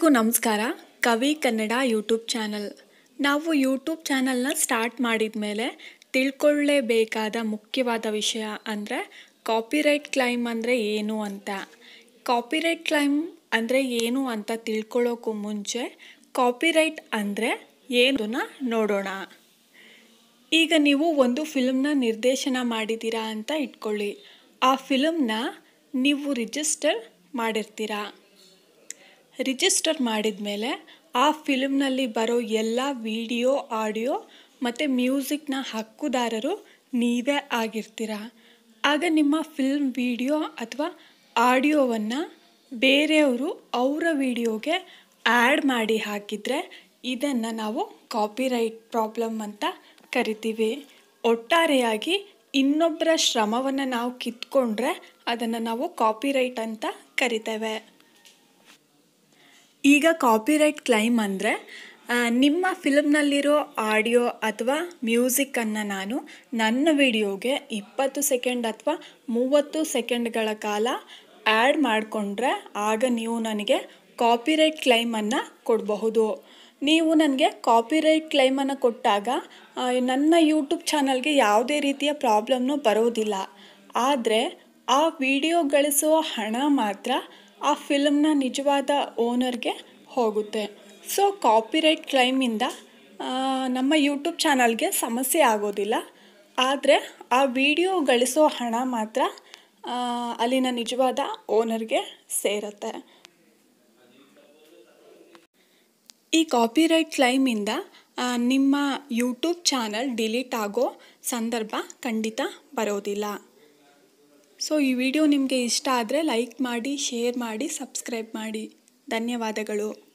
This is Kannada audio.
ನಮಸ್ಕಾರ ಕವಿ ಕನ್ನಡ ಯೂಟ್ಯೂಬ್ ಚಾನಲ್ ನಾವು ಯೂಟ್ಯೂಬ್ ಚಾನಲ್ನ ಸ್ಟಾರ್ಟ್ ಮಾಡಿದ ಮೇಲೆ ತಿಳ್ಕೊಳ್ಳೇಬೇಕಾದ ಮುಖ್ಯವಾದ ವಿಷಯ ಅಂದರೆ ಕಾಪಿರೈಟ್ ಕ್ಲೈಮ್ ಅಂದರೆ ಏನು ಅಂತ ಕಾಪಿರೈಟ್ ಕ್ಲೈಮ್ ಅಂದರೆ ಏನು ಅಂತ ತಿಳ್ಕೊಳ್ಳೋಕ್ಕೂ ಮುಂಚೆ ಕಾಪಿರೈಟ್ ಅಂದರೆ ಏನನ್ನ ನೋಡೋಣ ಈಗ ನೀವು ಒಂದು ಫಿಲ್ಮ್ನ ನಿರ್ದೇಶನ ಮಾಡಿದ್ದೀರಾ ಅಂತ ಇಟ್ಕೊಳ್ಳಿ ಆ ಫಿಲಮ್ನ ನೀವು ರಿಜಿಸ್ಟರ್ ಮಾಡಿರ್ತೀರಾ ರಿಜಿಸ್ಟರ್ ಮಾಡಿದ ಮೇಲೆ ಆ ಫಿಲ್ಮ್ನಲ್ಲಿ ಬರೋ ಎಲ್ಲ ವಿಡಿಯೋ ಆಡಿಯೋ ಮತ್ತು ಮ್ಯೂಸಿಕ್ನ ಹಕ್ಕುದಾರರು ನೀವೇ ಆಗಿರ್ತೀರ ಆಗ ನಿಮ್ಮ ಫಿಲ್ಮ್ ವಿಡಿಯೋ ಅಥವಾ ಆಡಿಯೋವನ್ನು ಬೇರೆಯವರು ಅವರ ವಿಡಿಯೋಗೆ ಆ್ಯಡ್ ಮಾಡಿ ಹಾಕಿದರೆ ಇದನ್ನು ನಾವು ಕಾಪಿರೈಟ್ ಪ್ರಾಬ್ಲಮ್ ಅಂತ ಕರಿತೀವಿ ಒಟ್ಟಾರೆಯಾಗಿ ಇನ್ನೊಬ್ಬರ ಶ್ರಮವನ್ನು ನಾವು ಕಿತ್ಕೊಂಡ್ರೆ ಅದನ್ನು ನಾವು ಕಾಪಿರೈಟ್ ಅಂತ ಕರಿತೇವೆ ಈಗ ಕಾಪಿರೈಟ್ ಕ್ಲೈಮ್ ಅಂದರೆ ನಿಮ್ಮ ಫಿಲ್ಮ್ನಲ್ಲಿರೋ ಆಡಿಯೋ ಅಥವಾ ಮ್ಯೂಸಿಕ್ಕನ್ನು ನಾನು ನನ್ನ ವಿಡಿಯೋಗೆ ಇಪ್ಪತ್ತು ಸೆಕೆಂಡ್ ಅಥವಾ ಮೂವತ್ತು ಸೆಕೆಂಡ್ಗಳ ಕಾಲ ಆ್ಯಡ್ ಮಾಡಿಕೊಂಡ್ರೆ ಆಗ ನೀವು ನನಗೆ ಕಾಪಿರೈಟ್ ಕ್ಲೈಮನ್ನು ಕೊಡಬಹುದು ನೀವು ನನಗೆ ಕಾಪಿರೈಟ್ ಕ್ಲೈಮನ್ನು ಕೊಟ್ಟಾಗ ಆ, ನನ್ನ ಯೂಟ್ಯೂಬ್ ಚಾನಲ್ಗೆ ಯಾವುದೇ ರೀತಿಯ ಪ್ರಾಬ್ಲಮ್ನೂ ಬರೋದಿಲ್ಲ ಆದರೆ ಆ ವಿಡಿಯೋ ಗಳಿಸುವ ಹಣ ಮಾತ್ರ ಆ ಫಿಲ್ಮ್ನ ನಿಜವಾದ ಓನರ್ಗೆ ಹೋಗುತ್ತೆ ಸೊ ಕಾಪಿರೈಟ್ ಕ್ಲೈಮಿಂದ ಆ, ನಮ್ಮ ಯೂಟ್ಯೂಬ್ ಚಾನಲ್ಗೆ ಸಮಸ್ಯೆ ಆಗೋದಿಲ್ಲ ಆದರೆ ಆ ವಿಡಿಯೋ ಗಳಿಸೋ ಹಣ ಮಾತ್ರ ಆ, ಅಲ್ಲಿನ ನಿಜವಾದ ಓನರ್ಗೆ ಸೇರುತ್ತೆ ಈ ಕಾಪಿರೈಟ್ ಕ್ಲೈಮಿಂದ ಆ, ನಿಮ್ಮ ಯೂಟ್ಯೂಬ್ ಚಾನಲ್ ಡಿಲೀಟ್ ಆಗೋ ಸಂದರ್ಭ ಖಂಡಿತ ಬರೋದಿಲ್ಲ ಸೊ ಈ ವಿಡಿಯೋ ನಿಮಗೆ ಇಷ್ಟ ಆದರೆ ಲೈಕ್ ಮಾಡಿ ಶೇರ್ ಮಾಡಿ ಸಬ್ಸ್ಕ್ರೈಬ್ ಮಾಡಿ ಧನ್ಯವಾದಗಳು